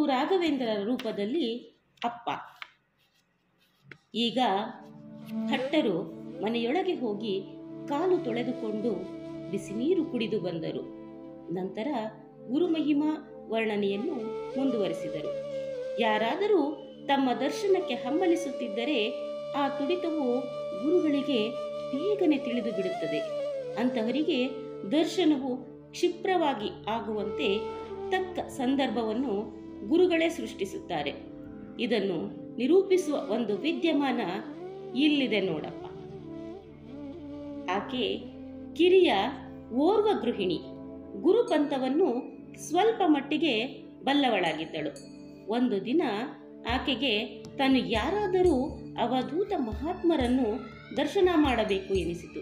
ರಾಘವೇಂದ್ರರ ರೂಪದಲ್ಲಿ ಅಪ್ಪ ಈಗ ಭಟ್ಟರು ಮನೆಯೊಳಗೆ ಹೋಗಿ ಕಾಲು ತೊಳೆದುಕೊಂಡು ಬಿಸಿ ನೀರು ಕುಡಿದು ಬಂದರು ನಂತರ ಗುರುಮಹಿಮಾ ವರ್ಣನೆಯನ್ನು ಮುಂದುವರಿಸಿದರು ಯಾರಾದರೂ ತಮ್ಮ ದರ್ಶನಕ್ಕೆ ಹಂಬಲಿಸುತ್ತಿದ್ದರೆ ಆ ತುಡಿತವು ಗುರುಗಳಿಗೆ ಬೇಗನೆ ತಿಳಿದು ಬಿಡುತ್ತದೆ ಅಂತಹವರಿಗೆ ದರ್ಶನವು ಕ್ಷಿಪ್ರವಾಗಿ ಆಗುವಂತೆ ತಕ್ಕ ಸಂದರ್ಭವನ್ನು ಗುರುಗಳೇ ಸೃಷ್ಟಿಸುತ್ತಾರೆ ಇದನ್ನು ನಿರೂಪಿಸುವ ಒಂದು ವಿದ್ಯಮಾನ ಇಲ್ಲಿದೆ ನೋಡಪ್ಪ ಆಕೆ ಕಿರಿಯ ಓರ್ವ ಗೃಹಿಣಿ ಗುರುಪಂಥವನ್ನು ಸ್ವಲ್ಪ ಮಟ್ಟಿಗೆ ಬಲ್ಲವಳಾಗಿದ್ದಳು ಒಂದು ದಿನ ಆಕೆಗೆ ತಾನು ಯಾರಾದರೂ ಅವಧೂತ ಮಹಾತ್ಮರನ್ನು ದರ್ಶನ ಮಾಡಬೇಕು ಎನಿಸಿತು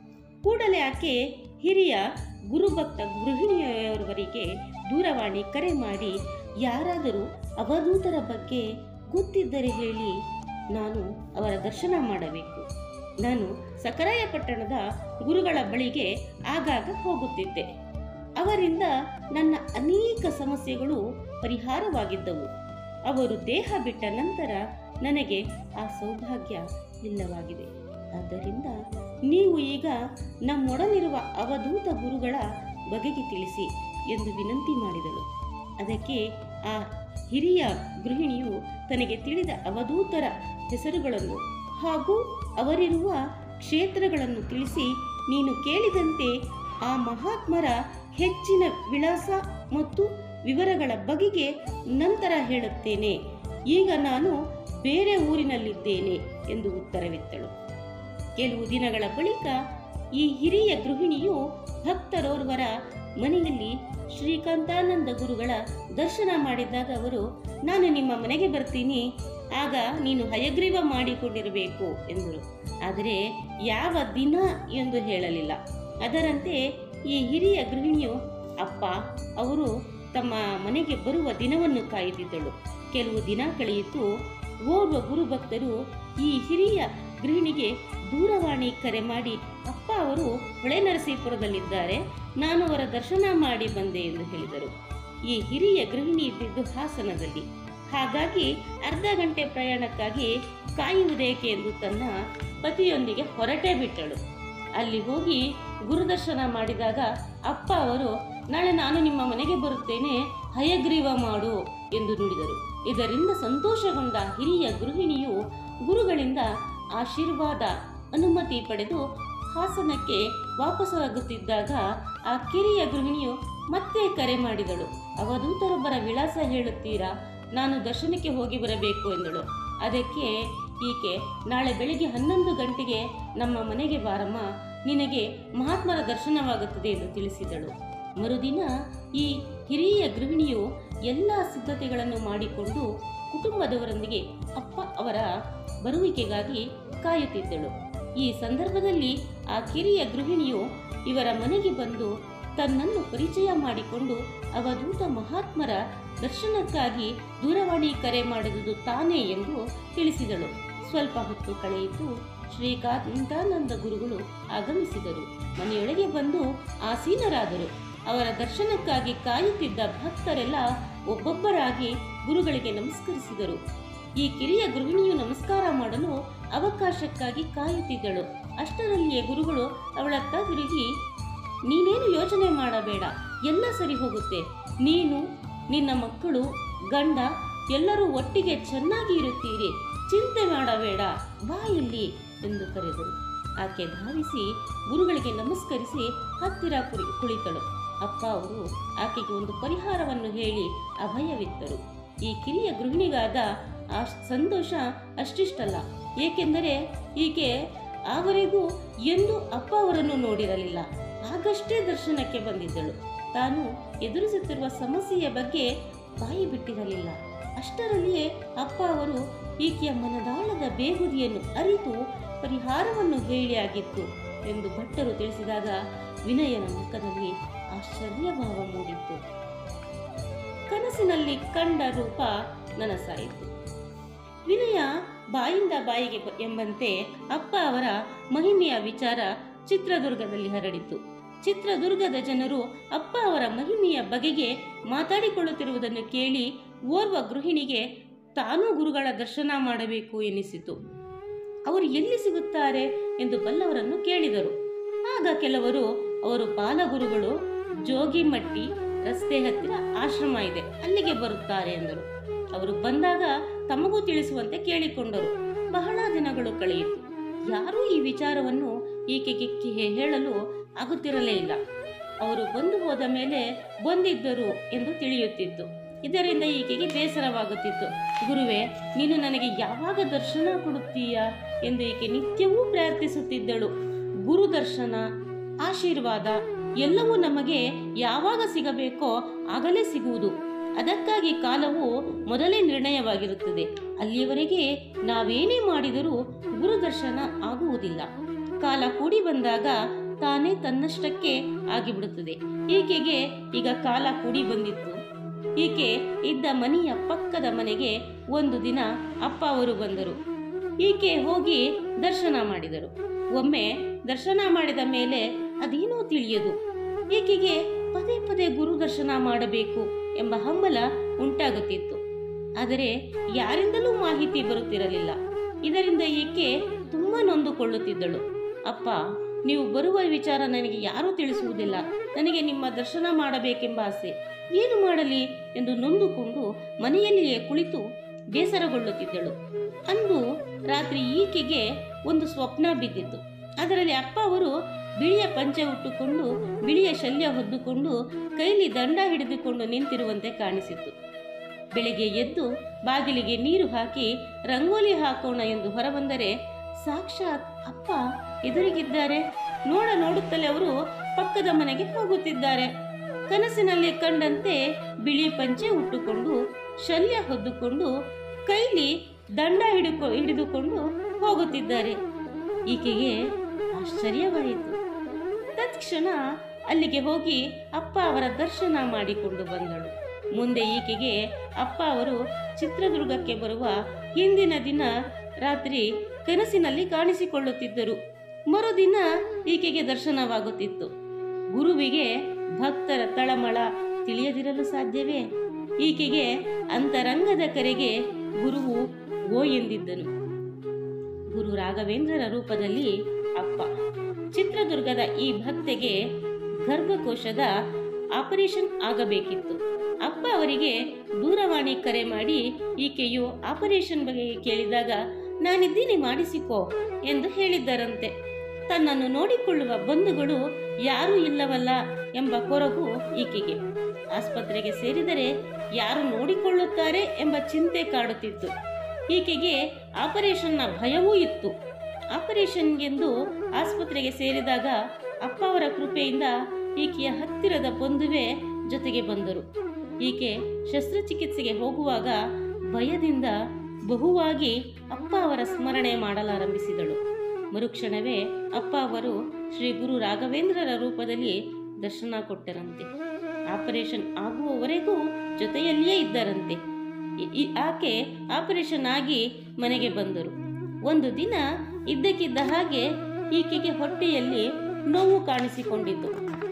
ಕೂಡಲೇ ಆಕೆ ಹಿರಿಯ ಗುರುಭಕ್ತ ಗೃಹಿಣಿಯವರಿಗೆ ದೂರವಾಣಿ ಕರೆ ಮಾಡಿ ಯಾರಾದರೂ ಅವಧೂತರ ಬಗ್ಗೆ ಗೊತ್ತಿದ್ದರೆ ಹೇಳಿ ನಾನು ಅವರ ದರ್ಶನ ಮಾಡಬೇಕು ನಾನು ಸಕರಾಯ ಪಟ್ಟಣದ ಗುರುಗಳ ಬಳಿಗೆ ಆಗಾಗ ಹೋಗುತ್ತಿದ್ದೆ ಅವರಿಂದ ನನ್ನ ಅನೇಕ ಸಮಸ್ಯೆಗಳು ಪರಿಹಾರವಾಗಿದ್ದವು ಅವರು ದೇಹ ಬಿಟ್ಟ ನಂತರ ನನಗೆ ಆ ಸೌಭಾಗ್ಯ ಇಲ್ಲವಾಗಿದೆ ಆದ್ದರಿಂದ ನೀವು ಈಗ ನಮ್ಮೊಡನಿರುವ ಅವಧೂತ ಗುರುಗಳ ಬಗೆಗೆ ತಿಳಿಸಿ ಎಂದು ವಿನಂತಿ ಮಾಡಿದಳು ಅದಕ್ಕೆ ಆ ಹಿರಿಯ ಗೃಹಿಣಿಯು ತನಗೆ ತಿಳಿದ ಅವಧೂತರ ಹೆಸರುಗಳನ್ನು ಹಾಗೂ ಅವರಿರುವ ಕ್ಷೇತ್ರಗಳನ್ನು ತಿಳಿಸಿ ನೀನು ಕೇಳಿದಂತೆ ಆ ಮಹಾತ್ಮರ ಹೆಚ್ಚಿನ ವಿಳಾಸ ಮತ್ತು ವಿವರಗಳ ಬಗೆಗೆ ನಂತರ ಹೇಳುತ್ತೇನೆ ಈಗ ನಾನು ಬೇರೆ ಊರಿನಲ್ಲಿದ್ದೇನೆ ಎಂದು ಉತ್ತರವಿತ್ತಳು ಕೆಲವು ದಿನಗಳ ಬಳಿಕ ಈ ಹಿರಿಯ ಗೃಹಿಣಿಯು ಭಕ್ತರೋರ್ವರ ಮನೆಯಲ್ಲಿ ಶ್ರೀಕಾಂತಾನಂದ ಗುರುಗಳ ದರ್ಶನ ಮಾಡಿದಾಗ ಅವರು ನಾನು ನಿಮ್ಮ ಮನೆಗೆ ಬರ್ತೀನಿ ಆಗ ನೀನು ಹಯಗ್ರೀವ ಮಾಡಿಕೊಂಡಿರಬೇಕು ಎಂದರು ಆದರೆ ಯಾವ ದಿನ ಎಂದು ಹೇಳಲಿಲ್ಲ ಅದರಂತೆ ಈ ಹಿರಿಯ ಗೃಹಿಣಿಯು ಅಪ್ಪ ಅವರು ತಮ್ಮ ಮನೆಗೆ ಬರುವ ದಿನವನ್ನು ಕಾಯುತ್ತಿದ್ದಳು ಕೆಲವು ದಿನ ಕಳೆಯಿತು ಓರ್ವ ಗುರುಭಕ್ತರು ಈ ಹಿರಿಯ ಗೃಹಿಣಿಗೆ ದೂರವಾಣಿ ಕರೆ ಮಾಡಿ ಅಪ್ಪ ಅವರು ಹೊಳೆ ನರಸೀಪುರದಲ್ಲಿದ್ದಾರೆ ನಾನು ಅವರ ದರ್ಶನ ಮಾಡಿ ಬಂದೆ ಎಂದು ಹೇಳಿದರು ಈ ಹಿರಿಯ ಗೃಹಿಣಿ ಇದ್ದಿದ್ದು ಹಾಸನದಲ್ಲಿ ಹಾಗಾಗಿ ಅರ್ಧ ಗಂಟೆ ಪ್ರಯಾಣಕ್ಕಾಗಿ ಕಾಯುವುದೇಕೆ ಎಂದು ತನ್ನ ಪತಿಯೊಂದಿಗೆ ಹೊರಟೇ ಬಿಟ್ಟಳು ಅಲ್ಲಿ ಹೋಗಿ ಗುರುದರ್ಶನ ಮಾಡಿದಾಗ ಅಪ್ಪ ಅವರು ನಾಳೆ ನಾನು ನಿಮ್ಮ ಮನೆಗೆ ಬರುತ್ತೇನೆ ಹಯಗ್ರೀವ ಮಾಡು ಎಂದು ನುಡಿದರು ಇದರಿಂದ ಸಂತೋಷಗೊಂಡ ಹಿರಿಯ ಗೃಹಿಣಿಯು ಗುರುಗಳಿಂದ ಆಶೀರ್ವಾದ ಅನುಮತಿ ಪಡೆದು ಹಾಸನಕ್ಕೆ ವಾಪಸ್ಸಾಗುತ್ತಿದ್ದಾಗ ಆ ಕಿರಿಯ ಗೃಹಿಣಿಯು ಮತ್ತೆ ಕರೆ ಮಾಡಿದಳು ಅವಧೂತರೊಬ್ಬರ ವಿಳಾಸ ಹೇಳುತ್ತೀರಾ ನಾನು ದರ್ಶನಕ್ಕೆ ಹೋಗಿ ಬರಬೇಕು ಎಂದಳು ಅದಕ್ಕೆ ಈಕೆ ನಾಳೆ ಬೆಳಿಗ್ಗೆ ಹನ್ನೊಂದು ಗಂಟೆಗೆ ನಮ್ಮ ಮನೆಗೆ ಬಾರಮ್ಮ ನಿನಗೆ ಮಹಾತ್ಮರ ದರ್ಶನವಾಗುತ್ತದೆ ಎಂದು ತಿಳಿಸಿದಳು ಮರುದಿನ ಈ ಹಿರಿಯ ಗೃಹಿಣಿಯು ಎಲ್ಲ ಸಿದ್ಧತೆಗಳನ್ನು ಮಾಡಿಕೊಂಡು ಕುಟುಂಬದವರೊಂದಿಗೆ ಅಪ್ಪ ಅವರ ಬರುವಿಕೆಗಾಗಿ ಕಾಯುತ್ತಿದ್ದಳು ಈ ಸಂದರ್ಭದಲ್ಲಿ ಆ ಕಿರಿಯ ಗೃಹಿಣಿಯು ಇವರ ಮನೆಗೆ ಬಂದು ತನ್ನನ್ನು ಪರಿಚಯ ಮಾಡಿಕೊಂಡು ಅವಧೂತ ಮಹಾತ್ಮರ ದರ್ಶನಕ್ಕಾಗಿ ದೂರವಾಣಿ ಕರೆ ಮಾಡಿದುದು ತಾನೇ ಎಂದು ತಿಳಿಸಿದಳು ಸ್ವಲ್ಪ ಹೊತ್ತು ಕಳೆಯಿತು ಶ್ರೀಕಾಂತಾನಂದ ಗುರುಗಳು ಆಗಮಿಸಿದರು ಮನೆಯೊಳಗೆ ಬಂದು ಆಸೀನರಾದರು ಅವರ ದರ್ಶನಕ್ಕಾಗಿ ಕಾಯುತ್ತಿದ್ದ ಭಕ್ತರೆಲ್ಲ ಒಬ್ಬೊಬ್ಬರಾಗಿ ಗುರುಗಳಿಗೆ ನಮಸ್ಕರಿಸಿದರು ಈ ಕಿರಿಯ ಗೃಹಿಣಿಯು ನಮಸ್ಕಾರ ಮಾಡಲು ಅವಕಾಶಕ್ಕಾಗಿ ಕಾಯುತ್ತಿದ್ದಳು ಅಷ್ಟರಲ್ಲಿಯೇ ಗುರುಗಳು ಅವಳತ್ತ ತಿರುಗಿ ನೀನೇನು ಯೋಚನೆ ಮಾಡಬೇಡ ಎಲ್ಲ ಸರಿ ಹೋಗುತ್ತೆ ನೀನು ನಿನ್ನ ಮಕ್ಕಳು ಗಂಡ ಎಲ್ಲರೂ ಒಟ್ಟಿಗೆ ಚೆನ್ನಾಗಿ ಇರುತ್ತೀರಿ ಚಿಂತೆ ಮಾಡಬೇಡ ಬಾ ಇಲ್ಲಿ ಎಂದು ಕರೆದರು ಆಕೆ ಧಾವಿಸಿ ಗುರುಗಳಿಗೆ ನಮಸ್ಕರಿಸಿ ಹತ್ತಿರ ಕುರಿ ಕುಳಿತಳು ಅಪ್ಪ ಅವರು ಆಕೆಗೆ ಒಂದು ಪರಿಹಾರವನ್ನು ಹೇಳಿ ಅಭಯವಿತ್ತರು ಈ ಕಿರಿಯ ಗೃಹಿಣಿಗಾದ ಆ ಸಂತೋಷ ಅಷ್ಟಿಷ್ಟಲ್ಲ ಏಕೆಂದರೆ ಈಕೆ ಆವರೆಗೂ ಎಂದೂ ಅಪ್ಪ ಅವರನ್ನು ನೋಡಿರಲಿಲ್ಲ ಆಗಷ್ಟೇ ದರ್ಶನಕ್ಕೆ ಬಂದಿದ್ದಳು ತಾನು ಎದುರಿಸುತ್ತಿರುವ ಸಮಸ್ಯೆಯ ಬಗ್ಗೆ ಬಾಯಿ ಬಿಟ್ಟಿರಲಿಲ್ಲ ಅಷ್ಟರಲ್ಲಿಯೇ ಅಪ್ಪ ಅವರು ಈಕೆಯ ಮನದಾಳದ ಬೇಗುದಿಯನ್ನು ಅರಿತು ಪರಿಹಾರವನ್ನು ಹೇಳಿಯಾಗಿತ್ತು ಎಂದು ಭಟ್ಟರು ತಿಳಿಸಿದಾಗ ವಿನಯನ ಮುಖದಲ್ಲಿ ಆಶ್ಚರ್ಯಭಾವ ಮೂಡಿತ್ತು ಕನಸಿನಲ್ಲಿ ಕಂಡ ರೂಪ ನನಸಾಯಿತು ವಿನಯ ಬಾಯಿಂದ ಬಾಯಿಗೆ ಬ- ಎಂಬಂತೆ ಅಪ್ಪ ಅವರ ಮಹಿಮೆಯ ವಿಚಾರ ಚಿತ್ರದುರ್ಗದಲ್ಲಿ ಹರಡಿತು ಚಿತ್ರದುರ್ಗದ ಜನರು ಅಪ್ಪ ಅವರ ಮಹಿಮೆಯ ಬಗೆಗೆ ಮಾತಾಡಿಕೊಳ್ಳುತ್ತಿರುವುದನ್ನು ಕೇಳಿ ಓರ್ವ ಗೃಹಿಣಿಗೆ ತಾನೂ ಗುರುಗಳ ದರ್ಶನ ಮಾಡಬೇಕು ಎನಿಸಿತು ಅವರು ಎಲ್ಲಿ ಸಿಗುತ್ತಾರೆ ಎಂದು ಬಲ್ಲವರನ್ನು ಕೇಳಿದರು ಆಗ ಕೆಲವರು ಅವರು ಬಾಲಗುರುಗಳು ಜೋಗಿಮಟ್ಟಿ ರಸ್ತೆ ಹತ್ತಿರ ಆಶ್ರಮ ಇದೆ ಅಲ್ಲಿಗೆ ಬರುತ್ತಾರೆ ಎಂದರು ಅವರು ಬಂದಾಗ ತಮಗೂ ತಿಳಿಸುವಂತೆ ಕೇಳಿಕೊಂಡರು ಬಹಳ ದಿನಗಳು ಕಳೆಯಿತು ಯಾರೂ ಈ ವಿಚಾರವನ್ನು ಈಕೆಗೆ ಕಿ- ಹೇಳಲು ಆಗುತ್ತಿರಲೇ ಇಲ್ಲ ಅವರು ಬಂದು ಹೋದ ಮೇಲೆ ಬಂದಿದ್ದರು ಎಂದು ತಿಳಿಯುತ್ತಿತ್ತು ಇದರಿಂದ ಈಕೆಗೆ ಬೇಸರವಾಗುತ್ತಿತ್ತು ಗುರುವೇ ನೀನು ನನಗೆ ಯಾವಾಗ ದರ್ಶನ ಕೊಡುತ್ತೀಯಾ ಎಂದು ಈಕೆ ನಿತ್ಯವೂ ಪ್ರಾರ್ಥಿಸುತ್ತಿದ್ದಳು ಗುರು ದರ್ಶನ ಆಶೀರ್ವಾದ ಎಲ್ಲವೂ ನಮಗೆ ಯಾವಾಗ ಸಿಗಬೇಕೋ ಆಗಲೇ ಸಿಗುವುದು ಅದಕ್ಕಾಗಿ ಕಾಲವು ಮೊದಲೇ ನಿರ್ಣಯವಾಗಿರುತ್ತದೆ ಅಲ್ಲಿಯವರೆಗೆ ನಾವೇನೇ ಮಾಡಿದರೂ ಗುರುದರ್ಶನ ಆಗುವುದಿಲ್ಲ ಕಾಲ ಕೂಡಿ ಬಂದಾಗ ತಾನೇ ತನ್ನಷ್ಟಕ್ಕೆ ಆಗಿಬಿಡುತ್ತದೆ ಈಕೆಗೆ ಈಗ ಕಾಲ ಕೂಡಿ ಬಂದಿತ್ತು ಈಕೆ ಇದ್ದ ಮನೆಯ ಪಕ್ಕದ ಮನೆಗೆ ಒಂದು ದಿನ ಅಪ್ಪ ಅವರು ಬಂದರು ಈಕೆ ಹೋಗಿ ದರ್ಶನ ಮಾಡಿದರು ಒಮ್ಮೆ ದರ್ಶನ ಮಾಡಿದ ಮೇಲೆ ಅದೇನೋ ತಿಳಿಯದು ಈಕೆಗೆ ಪದೇ ಪದೇ ಗುರು ದರ್ಶನ ಮಾಡಬೇಕು ಎಂಬ ಹಂಬಲ ಉಂಟಾಗುತ್ತಿತ್ತು ಆದರೆ ಯಾರಿಂದಲೂ ಮಾಹಿತಿ ಬರುತ್ತಿರಲಿಲ್ಲ ಇದರಿಂದ ಈಕೆ ತುಂಬಾ ನೊಂದುಕೊಳ್ಳುತ್ತಿದ್ದಳು ಅಪ್ಪ ನೀವು ಬರುವ ವಿಚಾರ ನನಗೆ ಯಾರೂ ತಿಳಿಸುವುದಿಲ್ಲ ನನಗೆ ನಿಮ್ಮ ದರ್ಶನ ಮಾಡಬೇಕೆಂಬ ಆಸೆ ಏನು ಮಾಡಲಿ ಎಂದು ನೊಂದುಕೊಂಡು ಮನೆಯಲ್ಲಿಯೇ ಕುಳಿತು ಬೇಸರಗೊಳ್ಳುತ್ತಿದ್ದಳು ಅಂದು ರಾತ್ರಿ ಈಕೆಗೆ ಒಂದು ಸ್ವಪ್ನ ಬಿದ್ದಿತ್ತು ಅದರಲ್ಲಿ ಅಪ್ಪ ಅವರು ಬಿಳಿಯ ಪಂಚೆ ಉಟ್ಟುಕೊಂಡು ಬಿಳಿಯ ಶಲ್ಯ ಹೊದ್ದುಕೊಂಡು ಕೈಲಿ ದಂಡ ಹಿಡಿದುಕೊಂಡು ನಿಂತಿರುವಂತೆ ಕಾಣಿಸಿತು ಬೆಳಿಗ್ಗೆ ಎದ್ದು ಬಾಗಿಲಿಗೆ ನೀರು ಹಾಕಿ ರಂಗೋಲಿ ಹಾಕೋಣ ಎಂದು ಹೊರಬಂದರೆ ಸಾಕ್ಷಾತ್ ಅಪ್ಪ ಎದುರಿಗಿದ್ದಾರೆ ನೋಡ ನೋಡುತ್ತಲೇ ಅವರು ಪಕ್ಕದ ಮನೆಗೆ ಹೋಗುತ್ತಿದ್ದಾರೆ ಕನಸಿನಲ್ಲಿ ಕಂಡಂತೆ ಬಿಳಿ ಪಂಚೆ ಉಟ್ಟುಕೊಂಡು ಶಲ್ಯ ಹೊದ್ದುಕೊಂಡು ಕೈಲಿ ದಂಡ ಹಿಡಿಕೊ ಹಿಡಿದುಕೊಂಡು ಹೋಗುತ್ತಿದ್ದಾರೆ ಈಕೆಗೆ ಆಶ್ಚರ್ಯವಾಯಿತು ತತ್ಕ್ಷಣ ಅಲ್ಲಿಗೆ ಹೋಗಿ ಅಪ್ಪ ಅವರ ದರ್ಶನ ಮಾಡಿಕೊಂಡು ಬಂದಳು ಮುಂದೆ ಈಕೆಗೆ ಅಪ್ಪ ಅವರು ಚಿತ್ರದುರ್ಗಕ್ಕೆ ಬರುವ ಹಿಂದಿನ ದಿನ ರಾತ್ರಿ ಕನಸಿನಲ್ಲಿ ಕಾಣಿಸಿಕೊಳ್ಳುತ್ತಿದ್ದರು ಮರುದಿನ ಈಕೆಗೆ ದರ್ಶನವಾಗುತ್ತಿತ್ತು ಗುರುವಿಗೆ ಭಕ್ತರ ತಳಮಳ ತಿಳಿಯದಿರಲು ಸಾಧ್ಯವೇ ಈಕೆಗೆ ಅಂತರಂಗದ ಕರೆಗೆ ಗುರುವು ಓ ಎಂದಿದ್ದನು ಗುರು ರಾಘವೇಂದ್ರರ ರೂಪದಲ್ಲಿ ಅಪ್ಪ ಚಿತ್ರದುರ್ಗದ ಈ ಭಕ್ತೆಗೆ ಗರ್ಭಕೋಶದ ಆಪರೇಷನ್ ಆಗಬೇಕಿತ್ತು ಅಪ್ಪ ಅವರಿಗೆ ದೂರವಾಣಿ ಕರೆ ಮಾಡಿ ಈಕೆಯು ಆಪರೇಷನ್ ಬಗ್ಗೆ ಕೇಳಿದಾಗ ನಾನಿದ್ದೀನಿ ಮಾಡಿಸಿಕೋ ಎಂದು ಹೇಳಿದ್ದರಂತೆ ತನ್ನನ್ನು ನೋಡಿಕೊಳ್ಳುವ ಬಂಧುಗಳು ಯಾರೂ ಇಲ್ಲವಲ್ಲ ಎಂಬ ಕೊರಗು ಈಕೆಗೆ ಆಸ್ಪತ್ರೆಗೆ ಸೇರಿದರೆ ಯಾರು ನೋಡಿಕೊಳ್ಳುತ್ತಾರೆ ಎಂಬ ಚಿಂತೆ ಕಾಡುತ್ತಿತ್ತು ಈಕೆಗೆ ಆಪರೇಷನ್ನ ಭಯವೂ ಇತ್ತು ಆಪರೇಷನ್ಗೆಂದು ಆಸ್ಪತ್ರೆಗೆ ಸೇರಿದಾಗ ಅಪ್ಪ ಅವರ ಕೃಪೆಯಿಂದ ಈಕೆಯ ಹತ್ತಿರದ ಬಂಧುವೇ ಜೊತೆಗೆ ಬಂದರು ಈಕೆ ಶಸ್ತ್ರಚಿಕಿತ್ಸೆಗೆ ಹೋಗುವಾಗ ಭಯದಿಂದ ಬಹುವಾಗಿ ಅಪ್ಪ ಅವರ ಸ್ಮರಣೆ ಮಾಡಲಾರಂಭಿಸಿದಳು ಮರುಕ್ಷಣವೇ ಅಪ್ಪ ಅವರು ಶ್ರೀ ಗುರು ರಾಘವೇಂದ್ರರ ರೂಪದಲ್ಲಿ ದರ್ಶನ ಕೊಟ್ಟರಂತೆ ಆಪರೇಷನ್ ಆಗುವವರೆಗೂ ಜೊತೆಯಲ್ಲಿಯೇ ಇದ್ದರಂತೆ ಈ- ಈ ಆಕೆ ಆಪರೇಷನ್ ಆಗಿ ಮನೆಗೆ ಬಂದರು ಒಂದು ದಿನ ಇದ್ದಕ್ಕಿದ್ದ ಹಾಗೆ ಈಕೆಗೆ ಹೊಟ್ಟೆಯಲ್ಲಿ ನೋವು ಕಾಣಿಸಿಕೊಂಡಿತು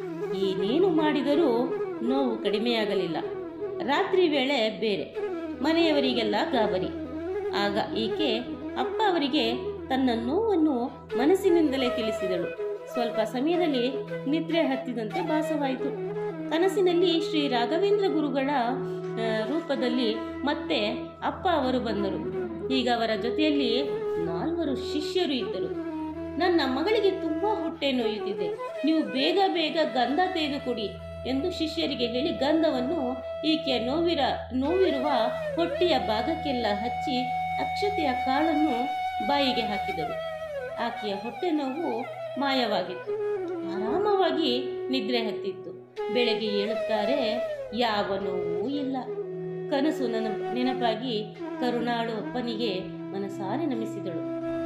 ಏನೇನು ಮಾಡಿದರೂ ನೋವು ಕಡಿಮೆಯಾಗಲಿಲ್ಲ ರಾತ್ರಿ ವೇಳೆ ಬೇರೆ ಮನೆಯವರಿಗೆಲ್ಲ ಗಾಬರಿ ಆಗ ಈಕೆ ಅಪ್ಪ ಅವರಿಗೆ ತನ್ನ ನೋವನ್ನು ಮನಸ್ಸಿನಿಂದಲೇ ತಿಳಿಸಿದಳು ಸ್ವಲ್ಪ ಸಮಯದಲ್ಲಿ ನಿದ್ರೆ ಹತ್ತಿದಂತೆ ಭಾಸವಾಯಿತು ಕನಸಿನಲ್ಲಿ ಶ್ರೀ ರಾಘವೇಂದ್ರ ಗುರುಗಳ ಆ, ರೂಪದಲ್ಲಿ ಮತ್ತೆ ಅಪ್ಪ ಅವರು ಬಂದರು ಈಗ ಅವರ ಜೊತೆಯಲ್ಲಿ ನಾಲ್ವರು ಶಿಷ್ಯರು ಇದ್ದರು ನನ್ನ ಮಗಳಿಗೆ ತುಂಬಾ ಹೊಟ್ಟೆ ನೋಯುತ್ತಿದೆ ನೀವು ಬೇಗ ಬೇಗ ಗಂಧ ತೆಗೆದುಕೊಡಿ ಎಂದು ಶಿಷ್ಯರಿಗೆ ಹೇಳಿ ಗಂಧವನ್ನು ಈಕೆಯ ನೋವಿರ ನೋವಿರುವ ಹೊಟ್ಟೆಯ ಭಾಗಕ್ಕೆಲ್ಲ ಹಚ್ಚಿ ಅಕ್ಷತೆಯ ಕಾಳನ್ನು ಬಾಯಿಗೆ ಹಾಕಿದರು ಆಕೆಯ ಹೊಟ್ಟೆ ನೋವು ಮಾಯವಾಗಿತ್ತು ಆರಾಮವಾಗಿ ನಿದ್ರೆ ಹತ್ತಿತ್ತು ಬೆಳಗ್ಗೆ ಏಳುತ್ತಾರೆ ಯಾವ ನೋವೂ ಇಲ್ಲ ಕನಸು ನನ್ನ ನೆನಪಾಗಿ ಕರುಣಾಳು ಅಪ್ಪನಿಗೆ ಮನಸಾರೆ ನಮಿಸಿದಳು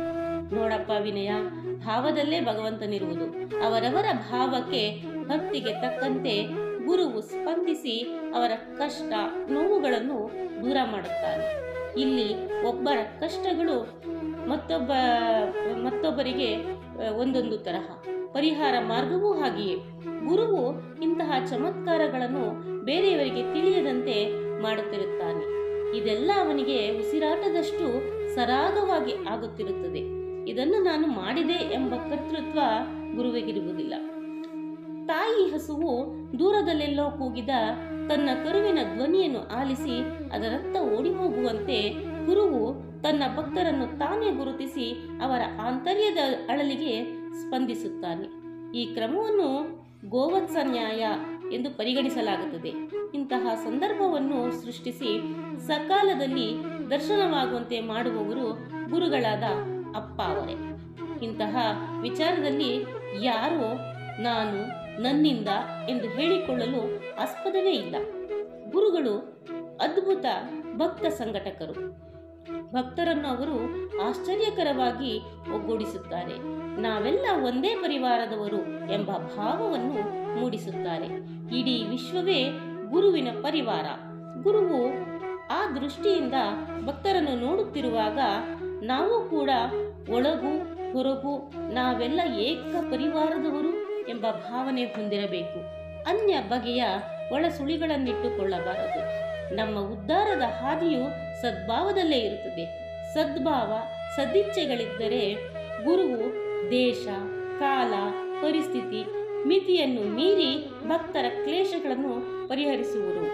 ನೋಡಪ್ಪ ವಿನಯ ಭಾವದಲ್ಲೇ ಭಗವಂತನಿರುವುದು ಅವರವರ ಭಾವಕ್ಕೆ ಭಕ್ತಿಗೆ ತಕ್ಕಂತೆ ಗುರುವು ಸ್ಪಂದಿಸಿ ಅವರ ಕಷ್ಟ ನೋವುಗಳನ್ನು ದೂರ ಮಾಡುತ್ತಾನೆ ಇಲ್ಲಿ ಒಬ್ಬರ ಕಷ್ಟಗಳು ಮತ್ತೊಬ್ಬ ಮತ್ತೊಬ್ಬರಿಗೆ ಆ, ಒಂದೊಂದು ತರಹ ಪರಿಹಾರ ಮಾರ್ಗವೂ ಹಾಗೆಯೇ ಗುರುವು ಇಂತಹ ಚಮತ್ಕಾರಗಳನ್ನು ಬೇರೆಯವರಿಗೆ ತಿಳಿಯದಂತೆ ಮಾಡುತ್ತಿರುತ್ತಾನೆ ಇದೆಲ್ಲ ಅವನಿಗೆ ಉಸಿರಾಟದಷ್ಟು ಸರಾಗವಾಗಿ ಆಗುತ್ತಿರುತ್ತದೆ ಇದನ್ನು ನಾನು ಮಾಡಿದೆ ಎಂಬ ಕರ್ತೃತ್ವ ಗುರುವಿಗಿರುವುದಿಲ್ಲ ತಾಯಿ ಹಸುವು ದೂರದಲ್ಲೆಲ್ಲೋ ಕೂಗಿದ ತನ್ನ ಕರುವಿನ ಧ್ವನಿಯನ್ನು ಆಲಿಸಿ ಅದರತ್ತ ಓಡಿ ಹೋಗುವಂತೆ ಗುರುವು ತನ್ನ ಭಕ್ತರನ್ನು ತಾನೇ ಗುರುತಿಸಿ ಅವರ ಆಂತರ್ಯದ ಅಳಲಿಗೆ ಸ್ಪಂದಿಸುತ್ತಾನೆ ಈ ಕ್ರಮವನ್ನು ಗೋವತ್ಸ ನ್ಯಾಯ ಎಂದು ಪರಿಗಣಿಸಲಾಗುತ್ತದೆ ಇಂತಹ ಸಂದರ್ಭವನ್ನು ಸೃಷ್ಟಿಸಿ ಸಕಾಲದಲ್ಲಿ ದರ್ಶನವಾಗುವಂತೆ ಮಾಡುವವರು ಗುರುಗಳಾದ ಅಪ್ಪ ಅವರೇ ಇಂತಹ ವಿಚಾರದಲ್ಲಿ ಯಾರೋ ನಾನು ನನ್ನಿಂದ ಎಂದು ಹೇಳಿಕೊಳ್ಳಲು ಆಸ್ಪದವೇ ಇಲ್ಲ ಗುರುಗಳು ಅದ್ಭುತ ಭಕ್ತ ಸಂಘಟಕರು ಭಕ್ತರನ್ನು ಅವರು ಆಶ್ಚರ್ಯಕರವಾಗಿ ಒಗ್ಗೂಡಿಸುತ್ತಾರೆ ನಾವೆಲ್ಲ ಒಂದೇ ಪರಿವಾರದವರು ಎಂಬ ಭಾವವನ್ನು ಮೂಡಿಸುತ್ತಾರೆ ಇಡೀ ವಿಶ್ವವೇ ಗುರುವಿನ ಪರಿವಾರ ಗುರುವು ಆ ದೃಷ್ಟಿಯಿಂದ ಭಕ್ತರನ್ನು ನೋಡುತ್ತಿರುವಾಗ ನಾವು ಕೂಡ ಒಳಗು ಹೊರಗು ನಾವೆಲ್ಲ ಏಕ ಪರಿವಾರದವರು ಎಂಬ ಭಾವನೆ ಹೊಂದಿರಬೇಕು ಅನ್ಯ ಬಗೆಯ ಒಳಸುಳಿಗಳನ್ನಿಟ್ಟುಕೊಳ್ಳಬಾರದು ನಮ್ಮ ಉದ್ಧಾರದ ಹಾದಿಯು ಸದ್ಭಾವದಲ್ಲೇ ಇರುತ್ತದೆ ಸದ್ಭಾವ ಸದಿಚ್ಛೆಗಳಿದ್ದರೆ ಗುರುವು ದೇಶ ಕಾಲ ಪರಿಸ್ಥಿತಿ ಮಿತಿಯನ್ನು ಮೀರಿ ಭಕ್ತರ ಕ್ಲೇಶಗಳನ್ನು ಪರಿಹರಿಸುವರು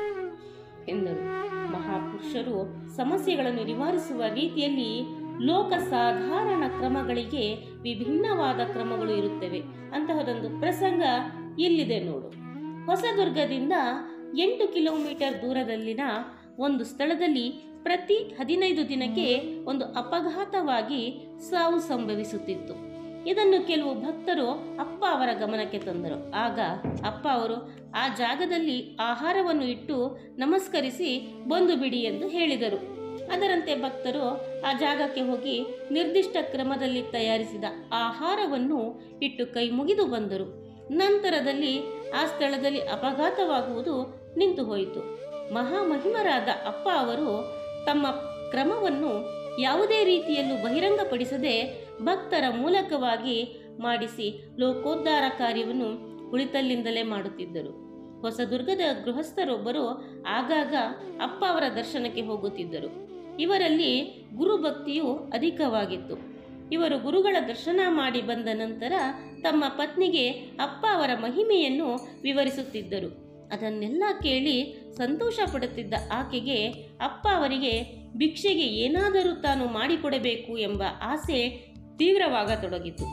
ಎಂದರು ಮಹಾಪುರುಷರು ಸಮಸ್ಯೆಗಳನ್ನು ನಿವಾರಿಸುವ ರೀತಿಯಲ್ಲಿ ಲೋಕ ಸಾಧಾರಣ ಕ್ರಮಗಳಿಗೆ ವಿಭಿನ್ನವಾದ ಕ್ರಮಗಳು ಇರುತ್ತವೆ ಅಂತಹದೊಂದು ಪ್ರಸಂಗ ಇಲ್ಲಿದೆ ನೋಡು ಹೊಸದುರ್ಗದಿಂದ ಎಂಟು ಕಿಲೋಮೀಟರ್ ದೂರದಲ್ಲಿನ ಒಂದು ಸ್ಥಳದಲ್ಲಿ ಪ್ರತಿ ಹದಿನೈದು ದಿನಕ್ಕೆ ಒಂದು ಅಪಘಾತವಾಗಿ ಸಾವು ಸಂಭವಿಸುತ್ತಿತ್ತು ಇದನ್ನು ಕೆಲವು ಭಕ್ತರು ಅಪ್ಪ ಅವರ ಗಮನಕ್ಕೆ ತಂದರು ಆಗ ಅಪ್ಪ ಅವರು ಆ ಜಾಗದಲ್ಲಿ ಆಹಾರವನ್ನು ಇಟ್ಟು ನಮಸ್ಕರಿಸಿ ಬಂದು ಬಿಡಿ ಎಂದು ಹೇಳಿದರು ಅದರಂತೆ ಭಕ್ತರು ಆ ಜಾಗಕ್ಕೆ ಹೋಗಿ ನಿರ್ದಿಷ್ಟ ಕ್ರಮದಲ್ಲಿ ತಯಾರಿಸಿದ ಆಹಾರವನ್ನು ಇಟ್ಟು ಕೈ ಮುಗಿದು ಬಂದರು ನಂತರದಲ್ಲಿ ಆ ಸ್ಥಳದಲ್ಲಿ ಅಪಘಾತವಾಗುವುದು ನಿಂತು ಹೋಯಿತು ಮಹಾಮಹಿಮರಾದ ಅಪ್ಪ ಅವರು ತಮ್ಮ ಕ್ರಮವನ್ನು ಯಾವುದೇ ರೀತಿಯಲ್ಲೂ ಬಹಿರಂಗಪಡಿಸದೆ ಭಕ್ತರ ಮೂಲಕವಾಗಿ ಮಾಡಿಸಿ ಲೋಕೋದ್ಧಾರ ಕಾರ್ಯವನ್ನು ಕುಳಿತಲ್ಲಿಂದಲೇ ಮಾಡುತ್ತಿದ್ದರು ಹೊಸದುರ್ಗದ ಗೃಹಸ್ಥರೊಬ್ಬರು ಆಗಾಗ ಅಪ್ಪ ಅವರ ದರ್ಶನಕ್ಕೆ ಹೋಗುತ್ತಿದ್ದರು ಇವರಲ್ಲಿ ಗುರುಭಕ್ತಿಯು ಅಧಿಕವಾಗಿತ್ತು ಇವರು ಗುರುಗಳ ದರ್ಶನ ಮಾಡಿ ಬಂದ ನಂತರ ತಮ್ಮ ಪತ್ನಿಗೆ ಅಪ್ಪ ಅವರ ಮಹಿಮೆಯನ್ನು ವಿವರಿಸುತ್ತಿದ್ದರು ಅದನ್ನೆಲ್ಲ ಕೇಳಿ ಸಂತೋಷ ಪಡುತ್ತಿದ್ದ ಆಕೆಗೆ ಅಪ್ಪ ಅವರಿಗೆ ಭಿಕ್ಷೆಗೆ ಏನಾದರೂ ತಾನು ಮಾಡಿಕೊಡಬೇಕು ಎಂಬ ಆಸೆ ತೀವ್ರವಾಗತೊಡಗಿತು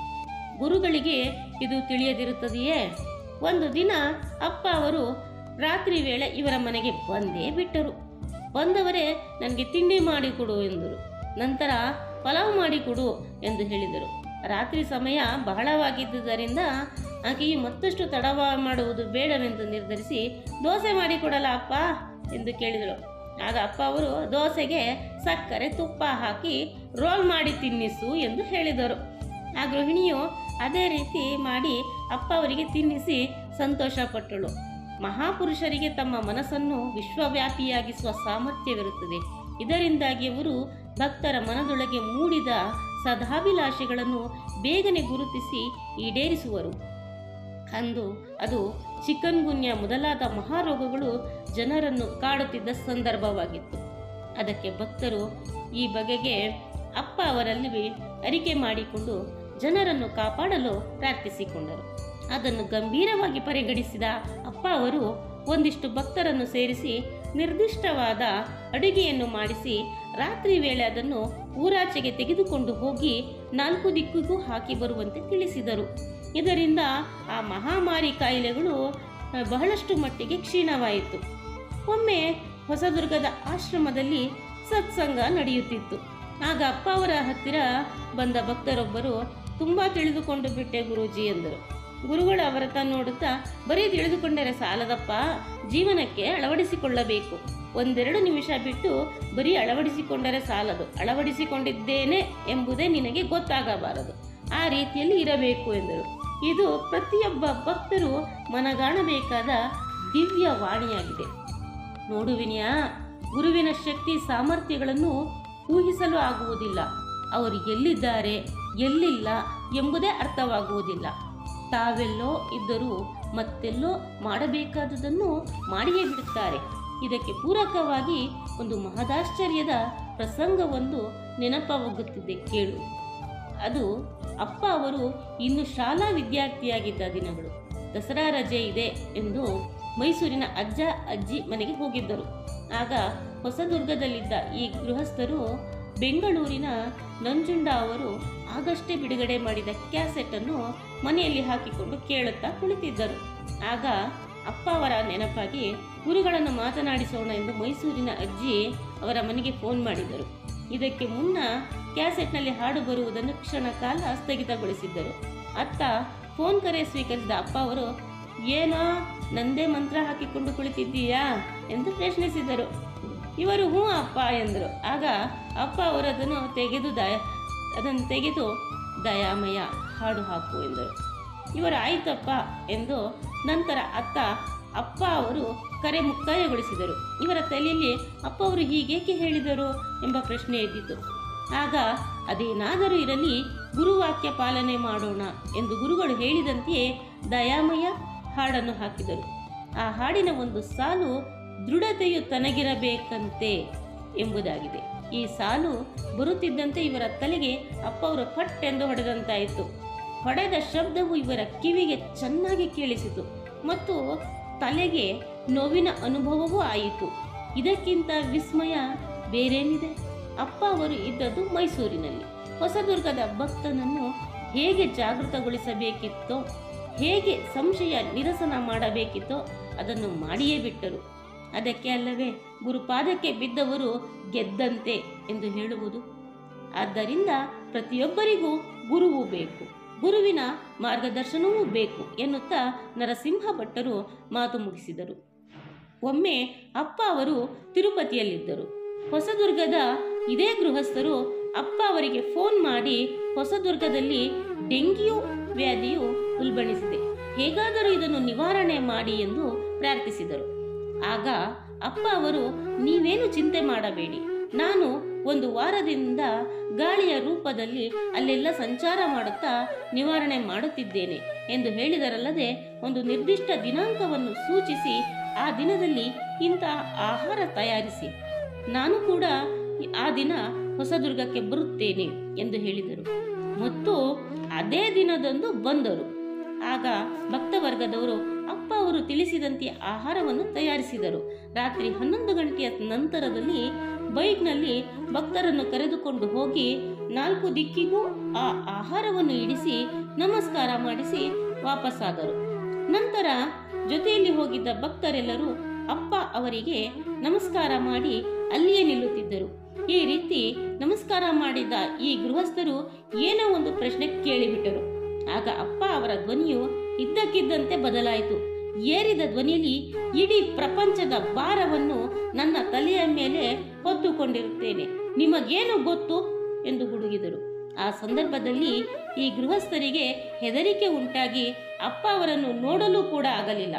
ಗುರುಗಳಿಗೆ ಇದು ತಿಳಿಯದಿರುತ್ತದೆಯೇ ಒಂದು ದಿನ ಅಪ್ಪ ಅವರು ರಾತ್ರಿ ವೇಳೆ ಇವರ ಮನೆಗೆ ಬಂದೇ ಬಿಟ್ಟರು ಬಂದವರೇ ನನಗೆ ತಿಂಡಿ ಮಾಡಿಕೊಡು ಎಂದರು ನಂತರ ಪಲಾವ್ ಮಾಡಿಕೊಡು ಎಂದು ಹೇಳಿದರು ರಾತ್ರಿ ಸಮಯ ಬಹಳವಾಗಿದ್ದುದರಿಂದ ಆಕೆಯು ಮತ್ತಷ್ಟು ತಡವ ಮಾಡುವುದು ಬೇಡವೆಂದು ನಿರ್ಧರಿಸಿ ದೋಸೆ ಮಾಡಿಕೊಡಲ್ಲ ಅಪ್ಪ ಎಂದು ಕೇಳಿದಳು ಆಗ ಅಪ್ಪ ಅವರು ದೋಸೆಗೆ ಸಕ್ಕರೆ ತುಪ್ಪ ಹಾಕಿ ರೋಲ್ ಮಾಡಿ ತಿನ್ನಿಸು ಎಂದು ಹೇಳಿದರು ಆ ಗೃಹಿಣಿಯು ಅದೇ ರೀತಿ ಮಾಡಿ ಅಪ್ಪ ಅವರಿಗೆ ತಿನ್ನಿಸಿ ಸಂತೋಷಪಟ್ಟಳು ಮಹಾಪುರುಷರಿಗೆ ತಮ್ಮ ಮನಸ್ಸನ್ನು ವಿಶ್ವವ್ಯಾಪಿಯಾಗಿಸುವ ಸಾಮರ್ಥ್ಯವಿರುತ್ತದೆ ಇದರಿಂದಾಗಿ ಅವರು ಭಕ್ತರ ಮನದೊಳಗೆ ಮೂಡಿದ ಸದಾಭಿಲಾಷೆಗಳನ್ನು ಬೇಗನೆ ಗುರುತಿಸಿ ಈಡೇರಿಸುವರು ಅಂದು ಅದು ಚಿಕನ್ ಗುನ್ಯ ಮೊದಲಾದ ಮಹಾರೋಗಗಳು ಜನರನ್ನು ಕಾಡುತ್ತಿದ್ದ ಸಂದರ್ಭವಾಗಿತ್ತು ಅದಕ್ಕೆ ಭಕ್ತರು ಈ ಬಗೆಗೆ ಅಪ್ಪ ಅವರಲ್ಲಿ ಅರಿಕೆ ಮಾಡಿಕೊಂಡು ಜನರನ್ನು ಕಾಪಾಡಲು ಪ್ರಾರ್ಥಿಸಿಕೊಂಡರು ಅದನ್ನು ಗಂಭೀರವಾಗಿ ಪರಿಗಣಿಸಿದ ಅಪ್ಪ ಅವರು ಒಂದಿಷ್ಟು ಭಕ್ತರನ್ನು ಸೇರಿಸಿ ನಿರ್ದಿಷ್ಟವಾದ ಅಡುಗೆಯನ್ನು ಮಾಡಿಸಿ ರಾತ್ರಿ ವೇಳೆ ಅದನ್ನು ಊರಾಚೆಗೆ ತೆಗೆದುಕೊಂಡು ಹೋಗಿ ನಾಲ್ಕು ದಿಕ್ಕಿಗೂ ಹಾಕಿ ಬರುವಂತೆ ತಿಳಿಸಿದರು ಇದರಿಂದ ಆ ಮಹಾಮಾರಿ ಕಾಯಿಲೆಗಳು ಆ, ಬಹಳಷ್ಟು ಮಟ್ಟಿಗೆ ಕ್ಷೀಣವಾಯಿತು ಒಮ್ಮೆ ಹೊಸದುರ್ಗದ ಆಶ್ರಮದಲ್ಲಿ ಸತ್ಸಂಗ ನಡೆಯುತ್ತಿತ್ತು ಆಗ ಅಪ್ಪ ಅವರ ಹತ್ತಿರ ಬಂದ ಭಕ್ತರೊಬ್ಬರು ತುಂಬ ತಿಳಿದುಕೊಂಡು ಬಿಟ್ಟೆ ಗುರೂಜಿ ಎಂದರು ಗುರುಗಳು ಅವರತ್ತ ನೋಡುತ್ತಾ ಬರೀ ತಿಳಿದುಕೊಂಡರೆ ಸಾಲದಪ್ಪ ಜೀವನಕ್ಕೆ ಅಳವಡಿಸಿಕೊಳ್ಳಬೇಕು ಒಂದೆರಡು ನಿಮಿಷ ಬಿಟ್ಟು ಬರೀ ಅಳವಡಿಸಿಕೊಂಡರೆ ಸಾಲದು ಅಳವಡಿಸಿಕೊಂಡಿದ್ದೇನೆ ಎಂಬುದೇ ನಿನಗೆ ಗೊತ್ತಾಗಬಾರದು ಆ ರೀತಿಯಲ್ಲಿ ಇರಬೇಕು ಎಂದರು ಇದು ಪ್ರತಿಯೊಬ್ಬ ಭಕ್ತರು ಮನಗಾಣಬೇಕಾದ ದಿವ್ಯ ವಾಣಿಯಾಗಿದೆ ನೋಡು ವಿನಯ ಗುರುವಿನ ಶಕ್ತಿ ಸಾಮರ್ಥ್ಯಗಳನ್ನು ಊಹಿಸಲು ಆಗುವುದಿಲ್ಲ ಅವರು ಎಲ್ಲಿದ್ದಾರೆ ಎಲ್ಲಿಲ್ಲ ಎಂಬುದೇ ಅರ್ಥವಾಗುವುದಿಲ್ಲ ತಾವೆಲ್ಲೋ ಇದ್ದರೂ ಮತ್ತೆಲ್ಲೋ ಮಾಡಬೇಕಾದುದನ್ನು ಮಾಡಿಯೇ ಬಿಡುತ್ತಾರೆ ಇದಕ್ಕೆ ಪೂರಕವಾಗಿ ಒಂದು ಮಹದಾಶ್ಚರ್ಯದ ಪ್ರಸಂಗವೊಂದು ನೆನಪಾಗುತ್ತಿದೆ ಕೇಳು ಅದು ಅಪ್ಪ ಅವರು ಇನ್ನು ಶಾಲಾ ವಿದ್ಯಾರ್ಥಿಯಾಗಿದ್ದ ದಿನಗಳು ದಸರಾ ರಜೆ ಇದೆ ಎಂದು ಮೈಸೂರಿನ ಅಜ್ಜ ಅಜ್ಜಿ ಮನೆಗೆ ಹೋಗಿದ್ದರು ಆಗ ಹೊಸದುರ್ಗದಲ್ಲಿದ್ದ ಈ ಗೃಹಸ್ಥರು ಬೆಂಗಳೂರಿನ ನಂಜುಂಡ ಅವರು ಆಗಷ್ಟೇ ಬಿಡುಗಡೆ ಮಾಡಿದ ಕ್ಯಾಸೆಟನ್ನು ಮನೆಯಲ್ಲಿ ಹಾಕಿಕೊಂಡು ಕೇಳುತ್ತಾ ಕುಳಿತಿದ್ದರು ಆಗ ಅಪ್ಪ ಅವರ ನೆನಪಾಗಿ ಗುರುಗಳನ್ನು ಮಾತನಾಡಿಸೋಣ ಎಂದು ಮೈಸೂರಿನ ಅಜ್ಜಿ ಅವರ ಮನೆಗೆ ಫೋನ್ ಮಾಡಿದರು ಇದಕ್ಕೆ ಮುನ್ನ ಕ್ಯಾಸೆಟ್ನಲ್ಲಿ ಹಾಡು ಬರುವುದನ್ನು ಕ್ಷಣ ಕಾಲ ಸ್ಥಗಿತಗೊಳಿಸಿದ್ದರು ಅತ್ತ ಫೋನ್ ಕರೆ ಸ್ವೀಕರಿಸಿದ ಅಪ್ಪ ಅವರು ಏನೋ ನಂದೇ ಮಂತ್ರ ಹಾಕಿಕೊಂಡು ಕುಳಿತಿದ್ದೀಯಾ ಎಂದು ಪ್ರಶ್ನಿಸಿದರು ಇವರು ಹ್ಞೂ ಅಪ್ಪ ಎಂದರು ಆಗ ಅಪ್ಪ ಅವರು ಅದನ್ನು ತೆಗೆದು ದಯ ಅದನ್ನು ತೆಗೆದು ದಯಾಮಯ ಹಾಡು ಹಾಕು ಎಂದರು ಇವರು ಆಯ್ತಪ್ಪ ಎಂದು ನಂತರ ಅತ್ತ ಅಪ್ಪ ಅವರು ಕರೆ ಮುಕ್ತಾಯಗೊಳಿಸಿದರು ಇವರ ತಲೆಯಲ್ಲಿ ಅಪ್ಪ ಅವರು ಹೀಗೇಕೆ ಹೇಳಿದರು ಎಂಬ ಪ್ರಶ್ನೆ ಎದ್ದಿತು ಆಗ ಅದೇನಾದರೂ ಇರಲಿ ಗುರುವಾಕ್ಯ ಪಾಲನೆ ಮಾಡೋಣ ಎಂದು ಗುರುಗಳು ಹೇಳಿದಂತೆಯೇ ದಯಾಮಯ ಹಾಡನ್ನು ಹಾಕಿದರು ಆ ಹಾಡಿನ ಒಂದು ಸಾಲು ದೃಢತೆಯು ತನಗಿರಬೇಕಂತೆ ಎಂಬುದಾಗಿದೆ ಈ ಸಾಲು ಬರುತ್ತಿದ್ದಂತೆ ಇವರ ತಲೆಗೆ ಅಪ್ಪ ಅವರು ಪಟ್ ಎಂದು ಹೊಡೆದಂತಾಯಿತು ಹೊಡೆದ ಶಬ್ದವು ಇವರ ಕಿವಿಗೆ ಚೆನ್ನಾಗಿ ಕೇಳಿಸಿತು ಮತ್ತು ತಲೆಗೆ ನೋವಿನ ಅನುಭವವೂ ಆಯಿತು ಇದಕ್ಕಿಂತ ವಿಸ್ಮಯ ಬೇರೇನಿದೆ ಅಪ್ಪ ಅವರು ಇದ್ದದ್ದು ಮೈಸೂರಿನಲ್ಲಿ ಹೊಸದುರ್ಗದ ಭಕ್ತನನ್ನು ಹೇಗೆ ಜಾಗೃತಗೊಳಿಸಬೇಕಿತ್ತೋ ಹೇಗೆ ಸಂಶಯ ನಿರಸನ ಮಾಡಬೇಕಿತ್ತೋ ಅದನ್ನು ಮಾಡಿಯೇ ಬಿಟ್ಟರು ಅದಕ್ಕೆ ಅಲ್ಲವೇ ಗುರುಪಾದಕ್ಕೆ ಬಿದ್ದವರು ಗೆದ್ದಂತೆ ಎಂದು ಹೇಳುವುದು ಆದ್ದರಿಂದ ಪ್ರತಿಯೊಬ್ಬರಿಗೂ ಗುರುವು ಬೇಕು ಗುರುವಿನ ಮಾರ್ಗದರ್ಶನವೂ ಬೇಕು ಎನ್ನುತ್ತಾ ನರಸಿಂಹ ಭಟ್ಟರು ಮಾತು ಮುಗಿಸಿದರು ಒಮ್ಮೆ ಅಪ್ಪ ಅವರು ತಿರುಪತಿಯಲ್ಲಿದ್ದರು ಹೊಸದುರ್ಗದ ಇದೇ ಗೃಹಸ್ಥರು ಅಪ್ಪ ಅವರಿಗೆ ಫೋನ್ ಮಾಡಿ ಹೊಸದುರ್ಗದಲ್ಲಿ ಡೆಂಗ್ಯೂ ವ್ಯಾಧಿಯು ಉಲ್ಬಣಿಸಿದೆ ಹೇಗಾದರೂ ಇದನ್ನು ನಿವಾರಣೆ ಮಾಡಿ ಎಂದು ಪ್ರಾರ್ಥಿಸಿದರು ಆಗ ಅಪ್ಪ ಅವರು ನೀವೇನು ಚಿಂತೆ ಮಾಡಬೇಡಿ ನಾನು ಒಂದು ವಾರದಿಂದ ಗಾಳಿಯ ರೂಪದಲ್ಲಿ ಅಲ್ಲೆಲ್ಲ ಸಂಚಾರ ಮಾಡುತ್ತಾ ನಿವಾರಣೆ ಮಾಡುತ್ತಿದ್ದೇನೆ ಎಂದು ಹೇಳಿದರಲ್ಲದೆ ಒಂದು ನಿರ್ದಿಷ್ಟ ದಿನಾಂಕವನ್ನು ಸೂಚಿಸಿ ಆ ದಿನದಲ್ಲಿ ಇಂತಹ ಆಹಾರ ತಯಾರಿಸಿ ನಾನು ಕೂಡ ಆ ದಿನ ಹೊಸದುರ್ಗಕ್ಕೆ ಬರುತ್ತೇನೆ ಎಂದು ಹೇಳಿದರು ಮತ್ತು ಅದೇ ದಿನದಂದು ಬಂದರು ಆಗ ಭಕ್ತವರ್ಗದವರು ಅಪ್ಪ ಅವರು ತಿಳಿಸಿದಂತೆ ಆಹಾರವನ್ನು ತಯಾರಿಸಿದರು ರಾತ್ರಿ ಹನ್ನೊಂದು ಗಂಟೆಯ ನಂತರದಲ್ಲಿ ಬೈಕ್ನಲ್ಲಿ ಭಕ್ತರನ್ನು ಕರೆದುಕೊಂಡು ಹೋಗಿ ನಾಲ್ಕು ದಿಕ್ಕಿಗೂ ಆ ಆಹಾರವನ್ನು ಇಡಿಸಿ ನಮಸ್ಕಾರ ಮಾಡಿಸಿ ವಾಪಸ್ಸಾದರು ನಂತರ ಜೊತೆಯಲ್ಲಿ ಹೋಗಿದ್ದ ಭಕ್ತರೆಲ್ಲರೂ ಅಪ್ಪ ಅವರಿಗೆ ನಮಸ್ಕಾರ ಮಾಡಿ ಅಲ್ಲಿಯೇ ನಿಲ್ಲುತ್ತಿದ್ದರು ಈ ರೀತಿ ನಮಸ್ಕಾರ ಮಾಡಿದ ಈ ಗೃಹಸ್ಥರು ಏನೋ ಒಂದು ಪ್ರಶ್ನೆ ಕೇಳಿಬಿಟ್ಟರು ಆಗ ಅಪ್ಪ ಅವರ ಧ್ವನಿಯು ಇದ್ದಕ್ಕಿದ್ದಂತೆ ಬದಲಾಯಿತು ಏರಿದ ಧ್ವನಿಯಲ್ಲಿ ಇಡೀ ಪ್ರಪಂಚದ ಭಾರವನ್ನು ನನ್ನ ತಲೆಯ ಮೇಲೆ ಹೊತ್ತುಕೊಂಡಿರುತ್ತೇನೆ ನಿಮಗೇನು ಗೊತ್ತು ಎಂದು ಗುಡುಗಿದರು ಆ ಸಂದರ್ಭದಲ್ಲಿ ಈ ಗೃಹಸ್ಥರಿಗೆ ಹೆದರಿಕೆ ಉಂಟಾಗಿ ಅಪ್ಪ ಅವರನ್ನು ನೋಡಲು ಕೂಡ ಆಗಲಿಲ್ಲ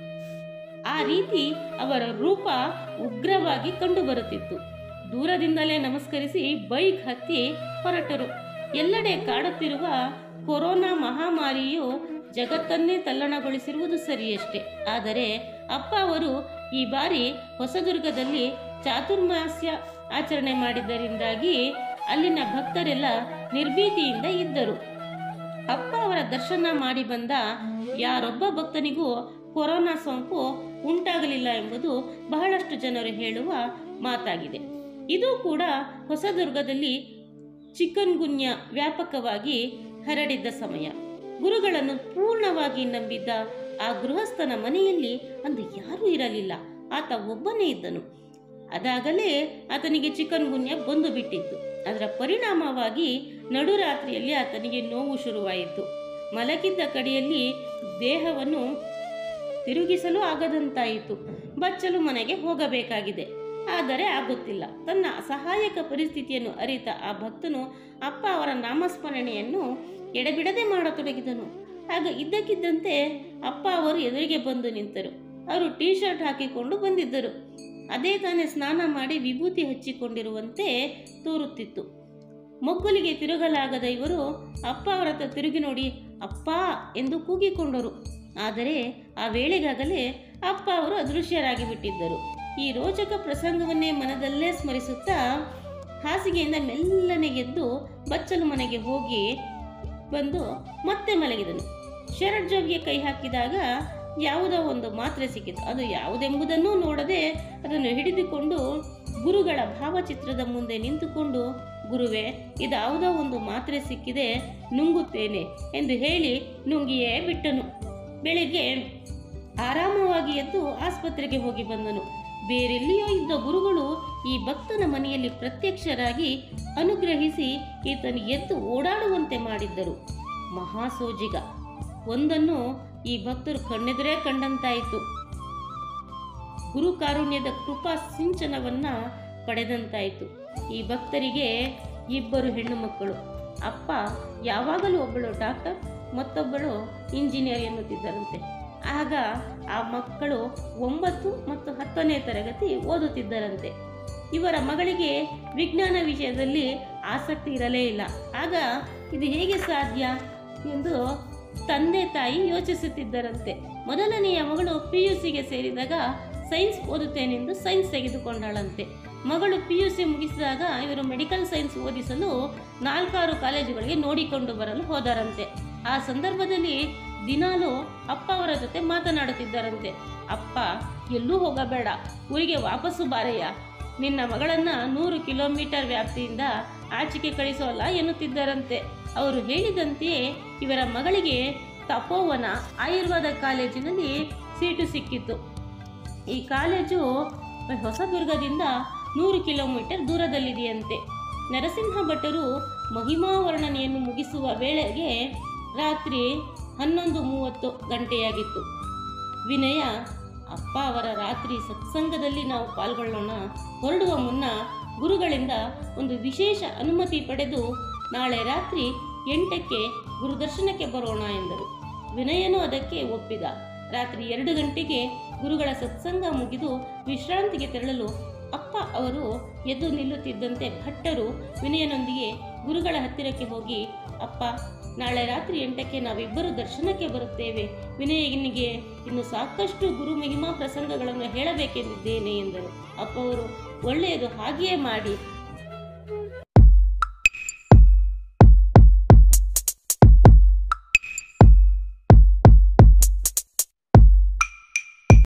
ಆ ರೀತಿ ಅವರ ರೂಪ ಉಗ್ರವಾಗಿ ಕಂಡುಬರುತ್ತಿತ್ತು ದೂರದಿಂದಲೇ ನಮಸ್ಕರಿಸಿ ಬೈಕ್ ಹತ್ತಿ ಹೊರಟರು ಎಲ್ಲೆಡೆ ಕಾಡುತ್ತಿರುವ ಕೊರೋನಾ ಮಹಾಮಾರಿಯು ಜಗತ್ತನ್ನೇ ತಲ್ಲಣಗೊಳಿಸಿರುವುದು ಸರಿಯಷ್ಟೇ ಆದರೆ ಅಪ್ಪ ಅವರು ಈ ಬಾರಿ ಹೊಸದುರ್ಗದಲ್ಲಿ ಚಾತುರ್ಮಾಸ್ಯ ಆಚರಣೆ ಮಾಡಿದ್ದರಿಂದಾಗಿ ಅಲ್ಲಿನ ಭಕ್ತರೆಲ್ಲ ನಿರ್ಭೀತಿಯಿಂದ ಇದ್ದರು ಅಪ್ಪ ಅವರ ದರ್ಶನ ಮಾಡಿ ಬಂದ ಯಾರೊಬ್ಬ ಭಕ್ತನಿಗೂ ಕೊರೋನಾ ಸೋಂಕು ಉಂಟಾಗಲಿಲ್ಲ ಎಂಬುದು ಬಹಳಷ್ಟು ಜನರು ಹೇಳುವ ಮಾತಾಗಿದೆ ಇದು ಕೂಡ ಹೊಸದುರ್ಗದಲ್ಲಿ ಚಿಕನ್ ಗುನ್ಯ ವ್ಯಾಪಕವಾಗಿ ಹರಡಿದ್ದ ಸಮಯ ಗುರುಗಳನ್ನು ಪೂರ್ಣವಾಗಿ ನಂಬಿದ್ದ ಆ ಗೃಹಸ್ಥನ ಮನೆಯಲ್ಲಿ ಅಂದು ಯಾರೂ ಇರಲಿಲ್ಲ ಆತ ಒಬ್ಬನೇ ಇದ್ದನು ಅದಾಗಲೇ ಆತನಿಗೆ ಚಿಕನ್ ಗುನ್ಯ ಬಂದು ಬಿಟ್ಟಿತ್ತು ಅದರ ಪರಿಣಾಮವಾಗಿ ನಡುರಾತ್ರಿಯಲ್ಲಿ ಆತನಿಗೆ ನೋವು ಶುರುವಾಯಿತು ಮಲಗಿದ್ದ ಕಡೆಯಲ್ಲಿ ದೇಹವನ್ನು ತಿರುಗಿಸಲು ಆಗದಂತಾಯಿತು ಬಚ್ಚಲು ಮನೆಗೆ ಹೋಗಬೇಕಾಗಿದೆ ಆದರೆ ಆಗುತ್ತಿಲ್ಲ ತನ್ನ ಅಸಹಾಯಕ ಪರಿಸ್ಥಿತಿಯನ್ನು ಅರಿತ ಆ ಭಕ್ತನು ಅಪ್ಪ ಅವರ ನಾಮಸ್ಮರಣೆಯನ್ನು ಎಡೆಬಿಡದೆ ಮಾಡತೊಡಗಿದನು ಆಗ ಇದ್ದಕ್ಕಿದ್ದಂತೆ ಅಪ್ಪ ಅವರು ಎದುರಿಗೆ ಬಂದು ನಿಂತರು ಅವರು ಟೀ ಶರ್ಟ್ ಹಾಕಿಕೊಂಡು ಬಂದಿದ್ದರು ಅದೇ ತಾನೇ ಸ್ನಾನ ಮಾಡಿ ವಿಭೂತಿ ಹಚ್ಚಿಕೊಂಡಿರುವಂತೆ ತೋರುತ್ತಿತ್ತು ಮೊಗ್ಗುಲಿಗೆ ತಿರುಗಲಾಗದ ಇವರು ಅಪ್ಪ ಅವರ ಹತ್ರ ತಿರುಗಿ ನೋಡಿ ಅಪ್ಪ ಎಂದು ಕೂಗಿಕೊಂಡರು ಆದರೆ ಆ ವೇಳೆಗಾಗಲೇ ಅಪ್ಪ ಅವರು ಅದೃಶ್ಯರಾಗಿ ಬಿಟ್ಟಿದ್ದರು ಈ ರೋಚಕ ಪ್ರಸಂಗವನ್ನೇ ಮನದಲ್ಲೇ ಸ್ಮರಿಸುತ್ತಾ ಹಾಸಿಗೆಯಿಂದ ಮೆಲ್ಲನೆ ಎದ್ದು ಬಚ್ಚಲು ಮನೆಗೆ ಹೋಗಿ ಬಂದು ಮತ್ತೆ ಮಲಗಿದನು ಶರಡ್ ಜೋಗಿಗೆ ಕೈ ಹಾಕಿದಾಗ ಯಾವುದೋ ಒಂದು ಮಾತ್ರೆ ಸಿಕ್ಕಿತು ಅದು ಯಾವುದೆಂಬುದನ್ನೂ ನೋಡದೆ ಅದನ್ನು ಹಿಡಿದುಕೊಂಡು ಗುರುಗಳ ಭಾವಚಿತ್ರದ ಮುಂದೆ ನಿಂತುಕೊಂಡು ಗುರುವೇ ಇದಾವುದೋ ಒಂದು ಮಾತ್ರೆ ಸಿಕ್ಕಿದೆ ನುಂಗುತ್ತೇನೆ ಎಂದು ಹೇಳಿ ನುಂಗಿಯೇ ಬಿಟ್ಟನು ಬೆಳಿಗ್ಗೆ ಆರಾಮವಾಗಿ ಎದ್ದು ಆಸ್ಪತ್ರೆಗೆ ಹೋಗಿ ಬಂದನು ಬೇರೆಲ್ಲಿಯೋ ಇದ್ದ ಗುರುಗಳು ಈ ಭಕ್ತನ ಮನೆಯಲ್ಲಿ ಪ್ರತ್ಯಕ್ಷರಾಗಿ ಅನುಗ್ರಹಿಸಿ ಈತನು ಎದ್ದು ಓಡಾಡುವಂತೆ ಮಾಡಿದ್ದರು ಮಹಾಸೋಜಿಗ ಒಂದನ್ನು ಈ ಭಕ್ತರು ಕಣ್ಣೆದುರೇ ಕಂಡಂತಾಯಿತು ಗುರು ಕಾರುಣ್ಯದ ಕೃಪಾ ಸಿಂಚನವನ್ನ ಪಡೆದಂತಾಯಿತು ಈ ಭಕ್ತರಿಗೆ ಇಬ್ಬರು ಹೆಣ್ಣು ಮಕ್ಕಳು ಅಪ್ಪ ಯಾವಾಗಲೂ ಒಬ್ಬಳು ಡಾಕ್ಟರ್ ಮತ್ತೊಬ್ಬಳು ಇಂಜಿನಿಯರ್ ಎನ್ನುತ್ತಿದ್ದರಂತೆ ಆಗ ಆ ಮಕ್ಕಳು ಒಂಬತ್ತು ಮತ್ತು ಹತ್ತನೇ ತರಗತಿ ಓದುತ್ತಿದ್ದರಂತೆ ಇವರ ಮಗಳಿಗೆ ವಿಜ್ಞಾನ ವಿಷಯದಲ್ಲಿ ಆಸಕ್ತಿ ಇರಲೇ ಇಲ್ಲ ಆಗ ಇದು ಹೇಗೆ ಸಾಧ್ಯ ಎಂದು ತಂದೆ ತಾಯಿ ಯೋಚಿಸುತ್ತಿದ್ದರಂತೆ ಮೊದಲನೆಯ ಮಗಳು ಪಿ ಯು ಸಿಗೆ ಸೇರಿದಾಗ ಸೈನ್ಸ್ ಓದುತ್ತೇನೆಂದು ಸೈನ್ಸ್ ತೆಗೆದುಕೊಂಡಳಂತೆ ಮಗಳು ಪಿ ಯು ಸಿ ಮುಗಿಸಿದಾಗ ಇವರು ಮೆಡಿಕಲ್ ಸೈನ್ಸ್ ಓದಿಸಲು ನಾಲ್ಕಾರು ಕಾಲೇಜುಗಳಿಗೆ ನೋಡಿಕೊಂಡು ಬರಲು ಹೋದರಂತೆ ಆ ಸಂದರ್ಭದಲ್ಲಿ ದಿನಾಲೂ ಅಪ್ಪ ಅವರ ಜೊತೆ ಮಾತನಾಡುತ್ತಿದ್ದರಂತೆ ಅಪ್ಪ ಎಲ್ಲೂ ಹೋಗಬೇಡ ಊರಿಗೆ ವಾಪಸ್ಸು ಬಾರಯ್ಯ ನಿನ್ನ ಮಗಳನ್ನ ನೂರು ಕಿಲೋಮೀಟರ್ ವ್ಯಾಪ್ತಿಯಿಂದ ಆಚೆಗೆ ಕಳಿಸೋಲ್ಲ ಎನ್ನುತ್ತಿದ್ದರಂತೆ ಅವರು ಹೇಳಿದಂತೆಯೇ ಇವರ ಮಗಳಿಗೆ ತಪೋವನ ಆಯುರ್ವೇದ ಕಾಲೇಜಿನಲ್ಲಿ ಸೀಟು ಸಿಕ್ಕಿತು ಈ ಕಾಲೇಜು ಹೊಸದುರ್ಗದಿಂದ ನೂರು ಕಿಲೋಮೀಟರ್ ದೂರದಲ್ಲಿದೆಯಂತೆ ನರಸಿಂಹ ಭಟ್ಟರು ಮಹಿಮಾ ವರ್ಣನೆಯನ್ನು ಮುಗಿಸುವ ವೇಳೆಗೆ ರಾತ್ರಿ ಹನ್ನೊಂದು ಮೂವತ್ತು ಗಂಟೆಯಾಗಿತ್ತು ವಿನಯ ಅಪ್ಪ ಅವರ ರಾತ್ರಿ ಸತ್ಸಂಗದಲ್ಲಿ ನಾವು ಪಾಲ್ಗೊಳ್ಳೋಣ ಹೊರಡುವ ಮುನ್ನ ಗುರುಗಳಿಂದ ಒಂದು ವಿಶೇಷ ಅನುಮತಿ ಪಡೆದು ನಾಳೆ ರಾತ್ರಿ ಎಂಟಕ್ಕೆ ಗುರುದರ್ಶನಕ್ಕೆ ಬರೋಣ ಎಂದರು ವಿನಯನು ಅದಕ್ಕೆ ಒಪ್ಪಿದ ರಾತ್ರಿ ಎರಡು ಗಂಟೆಗೆ ಗುರುಗಳ ಸತ್ಸಂಗ ಮುಗಿದು ವಿಶ್ರಾಂತಿಗೆ ತೆರಳಲು ಅಪ್ಪ ಅವರು ಎದ್ದು ನಿಲ್ಲುತ್ತಿದ್ದಂತೆ ಭಟ್ಟರು ವಿನಯನೊಂದಿಗೆ ಗುರುಗಳ ಹತ್ತಿರಕ್ಕೆ ಹೋಗಿ ಅಪ್ಪ ನಾಳೆ ರಾತ್ರಿ ಎಂಟಕ್ಕೆ ನಾವಿಬ್ಬರು ದರ್ಶನಕ್ಕೆ ಬರುತ್ತೇವೆ ವಿನಯನಿಗೆ ಇನ್ನು ಸಾಕಷ್ಟು ಗುರು ಮಹಿಮಾ ಪ್ರಸಂಗಗಳನ್ನು ಹೇಳಬೇಕೆಂದಿದ್ದೇನೆ ಎಂದರು ಅಪ್ಪ ಅವರು ಒಳ್ಳೆಯದು ಹಾಗೆಯೇ ಮಾಡಿ